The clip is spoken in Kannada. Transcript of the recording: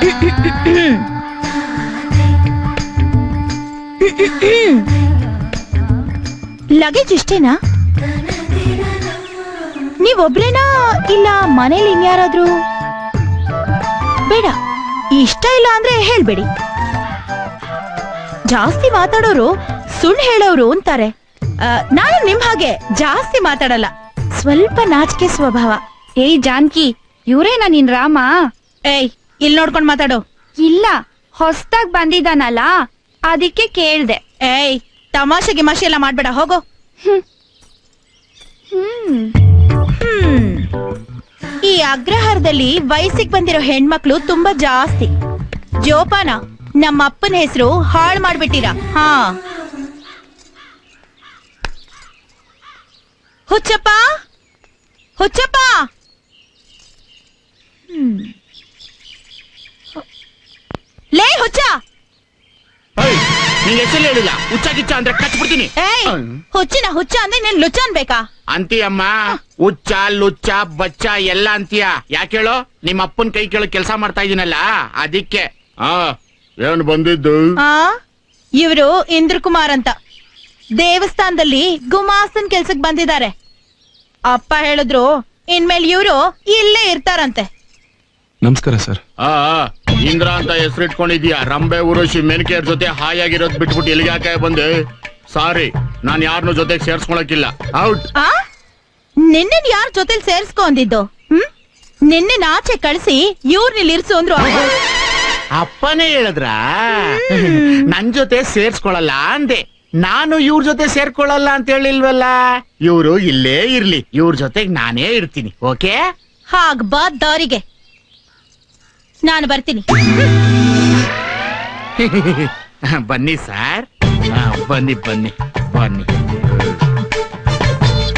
ಲಗೇಜ್ ಇಷ್ಟೇನಾ ನೀವೊಬ್ರೇನಾ ಇಲ್ಲ ಮನೇಲಿ ಇನ್ಯಾರಾದ್ರೂ ಬೇಡ ಇಷ್ಟ ಇಲ್ಲ ಅಂದ್ರೆ ಹೇಳ್ಬೇಡಿ ಜಾಸ್ತಿ ಮಾತಾಡೋರು ಸುಳ್ಳು ಹೇಳೋರು ಅಂತಾರೆ ಆ, ನಾನು ನಿಮ್ ಹಾಗೆ ಜಾಸ್ತಿ ಮಾತಾಡಲ್ಲ ಸ್ವಲ್ಪ ನಾಚಿಕೆ ಸ್ವಭಾವ ಏಯ್ ಜಾನ್ಕಿ ಇವ್ರೇನಾ ನಿನ್ ರಾಮ ಏಯ್ ಇಲ್ಲಿ ನೋಡ್ಕೊಂಡ್ ಮಾತಾಡು ಇಲ್ಲ ಹೊಸ್ದಾಗ್ ಬಂದಿದ್ದಾನಲ್ಲ ಅದಕ್ಕೆ ಕೇಳ್ದೆ ಏಯ್ ತಮಾಷೆ ಗಿಮಾಷೆ ಎಲ್ಲ ಮಾಡ್ಬೇಡ ಹೋಗೋ ಹ್ಮ್ ಹ್ಮ್. ಈ ಅಗ್ರಹಾರದಲ್ಲಿ ವಯಸ್ಸಿಗೆ ಬಂದಿರೋ ಹೆಣ್ಮಕ್ಳು ತುಂಬಾ ಜಾಸ್ತಿ ಜೋಪಾನ ನಮ್ಮ ಅಪ್ಪನ ಹೆಸರು ಹಾಳು ಮಾಡ್ಬಿಟ್ಟಿರಾ ಹಾ ಹುಚ್ಚಪ್ಪ ಹುಚ್ಚಪ್ಪ ಹ್ಮ್. ಲೇ ಹುಚ್ಚ ನಿಂಗೆ ಹೆಸರು ಹೇಳಿಲ್ಲ ಹುಚ್ಚ ಗಿಚ್ಚ ಅಂದ್ರೆ ಕಚ್ಬಿಡ್ತೀನಿ ಏಯ್ ಹುಚ್ಚಿನ ಹುಚ್ಚ ಅಂದ್ರೆ ನೀನ್ ಲುಚ್ಚ ಅನ್ಬೇಕಾ ಅಂತೀಯಮ್ಮ ಹುಚ್ಚ ಲುಚ್ಚ ಬಚ್ಚ ಎಲ್ಲ ಅಂತೀಯ ಯಾಕೆ ಹೇಳು ನಿಮ್ಮ ಅಪ್ಪನ್ ಕೈ ಕೇಳೋ ಕೆಲಸ ಮಾಡ್ತಾ ಇದೀನಲ್ಲ ಅದಕ್ಕೆ ಆ ಏನ್ ಬಂದಿದ್ದು ಆ ಇವರು ಇಂದ್ರ ಕುಮಾರ್ ಅಂತ ದೇವಸ್ಥಾನದಲ್ಲಿ ಗುಮಾಸ್ತನ್ ಕೆಲ್ಸಕ್ ಬಂದಿದ್ದಾರೆ ಅಪ್ಪ ಹೇಳಿದ್ರು ಇನ್ಮೇಲೆ ಇವರು ಇಲ್ಲೇ ಇರ್ತಾರಂತೆ ನಮಸ್ಕಾರ ಸರ್ ಆ ಆ, ಇಂದ್ರ ಅಂತ ಹೆಸರಿಟ್ಕೊಂಡಿದ್ಯಾ ರಂಬೆ ಉರುಷಿ ಮೆನಕೆಯರ್ ಜೊತೆ ಹಾಯಾಗಿರೋದ್ ಬಿಟ್ಬಿಟ್ಟು ಎಲ್ಲಿಗೆ ಯಾಕೆ ಬಂದೆ ಸಾರಿ ನಾನ್ ಯಾರನ್ನೂ ಜೊತೆಗೆ ಸೇರ್ಸ್ಕೊಳಕಿಲ್ಲ ಔಟ್ ಆ ನಿನ್ನೆ ಯಾರ ಜೊತೆಲಿ ಸೇರ್ಸ್ಕೊ ಅಂದಿದ್ದು ಹ್ಮ್ ನಿನ್ನೆ ನಾಚೆ ಕಳ್ಸಿ ಇವ್ರನ್ನ ಇರ್ಸು ಅಂದ್ರು ಅಪ್ಪ. ಅಪ್ಪನೇ ಹೇಳಿದ್ರ ನನ್ ಜೊತೆ ಸೇರ್ಸ್ಕೊಳಲ್ಲ ಅಂದೆ ನಾನು ಇವ್ರ ಜೊತೆ ಸೇರ್ಕೊಳ್ಳಲ್ಲ ಅಂತ ಹೇಳಿಲ್ವಲ್ಲ ಇವ್ರು ಇಲ್ಲೇ ಇರ್ಲಿ ಇವ್ರ ಜೊತೆಗ್ ನಾನೇ ಇರ್ತೀನಿ ಓಕೆ ಹಾಗ್ ಬಾ ದಾರಿಗೆ ನಾನು ಬರ್ತೀನಿ ಬನ್ನಿ ಸರ್ ಬನ್ನಿ ಬನ್ನಿ ಬನ್ನಿ